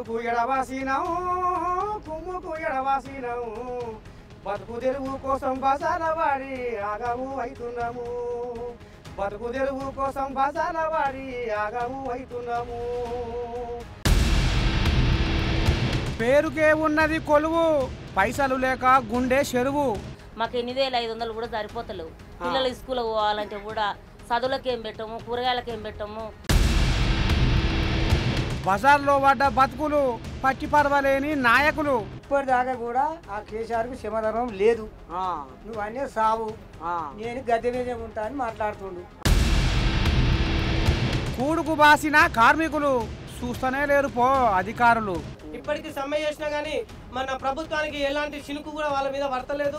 కుమ్ముకు ఎడవాసినాము కుమ్ముకు ఎడవాసినాము బతుకు తెరువు కోసం బసాల వాడి ఆగము అవుతున్నాము బతుకు తెరువు కోసం బసాల వాడి ఆగము అవుతున్నాము పేరుకే ఉన్నది కొలువు పైసలు లేక గుండె చెరువు మాకు ఎనిమిది వేల ఐదు వందలు కూడా సరిపోతలేవు పిల్లలు స్కూల్కి పోవాలంటే కూడా చదువులకి ఏం పెట్టము కూరగాయలకి ఏం పెట్టము బజార్లో పడ్డ బతుకులు పట్టి పర్వలేని నాయకులు ఇప్పటిదాకా కూడా ఆ కేసీఆర్కు సమాధానం లేదు నువ్వు అన్నీ సావు నేను గద్దె మీద ఉంటా అని మాట్లాడుతుండు కూడుకు బాసిన కార్మికులు చూస్తూనే లేరు పో అధికారులు ఇప్పటికి సమ్మె చేసినా గానీ మన ప్రభుత్వానికి ఎలాంటి చినుకు కూడా వాళ్ళ మీద పడతలేదు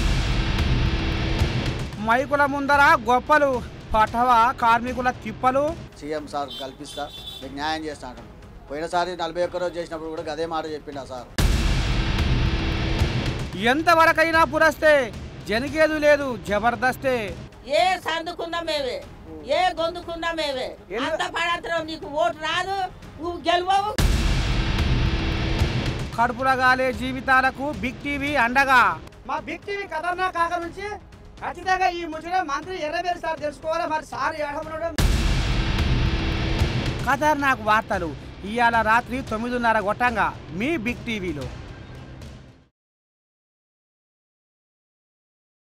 మైకుల ముందర గొప్పలు పటవ కార్మికుల తిప్పలు సీఎం సార్ కల్పిస్తా మీకు న్యాయం చేస్తా అంటాను పోయినసారి నలభై ఒక్క రోజు చేసినప్పుడు కూడా అదే మాట చెప్పిండా సార్ ఎంతవరకైనా పురస్తే జనిగేదు లేదు జబర్దస్తే ఏ సందుకున్నా మేవే ఏ గొంతుకున్నా మేవే అంత పడంతరం నీకు ఓటు రాదు నువ్వు గెలవవు కడుపులగాలే జీవితాలకు బిగ్ టీవీ అండగా మా బిగ్ టీవీ ఖతర్నా కాక నుంచి ఖచ్చితంగా ఈ ముచ్చట మంత్రి ఎర్రబేరు సార్ తెలుసుకోవాలి మరి సార్ ఏడమనడం ఖతర్నాక్ వార్తలు ఇవాళ రాత్రి తొమ్మిదిన్నర గొట్టంగా మీ బిగ్ టీవీలో